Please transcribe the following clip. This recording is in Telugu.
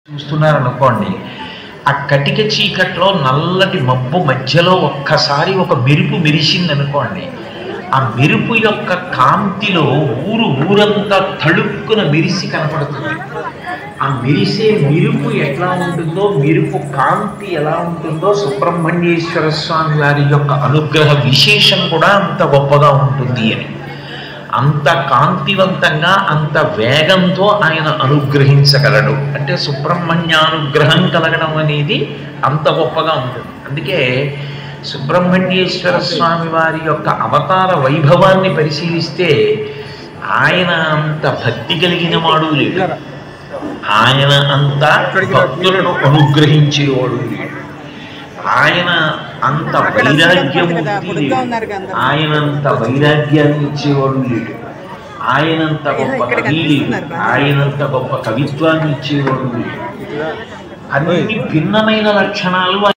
చూస్తున్నారనుకోండి ఆ కటిక చీకట్లో నల్లటి మబ్బు మధ్యలో ఒక్కసారి ఒక మెరుపు మెరిసిందనుకోండి ఆ మెరుపు యొక్క కాంతిలో ఊరు ఊరంతా తళుక్కున మెరిసి కనపడుతుంది ఆ మెరిసే మెరుపు ఎట్లా ఉంటుందో మెరుపు కాంతి ఎలా ఉంటుందో సుబ్రహ్మణ్యేశ్వర స్వామి వారి యొక్క అనుగ్రహ విశేషం కూడా అంత గొప్పగా ఉంటుంది అని అంత కాంతివంతంగా అంత వేగంతో ఆయన అనుగ్రహించగలడు అంటే సుబ్రహ్మణ్యానుగ్రహం కలగడం అనేది అంత గొప్పగా ఉంటుంది అందుకే సుబ్రహ్మణ్యేశ్వర స్వామి వారి యొక్క అవతార వైభవాన్ని పరిశీలిస్తే ఆయన అంత భక్తి కలిగిన వాడు లేడు ఆయన అంత భక్తులను అనుగ్రహించేవాడు లేడు ఆయన అంత వైరాగ్యమూర్తి లేడు ఆయనంత వైరాగ్యాన్ని ఇచ్చేవాడు లేడు ఆయనంత గొప్ప కవి లేడు ఆయనంత గొప్ప కవిత్వాన్ని ఇచ్చేవాడు లేడు అన్ని భిన్నమైన లక్షణాలు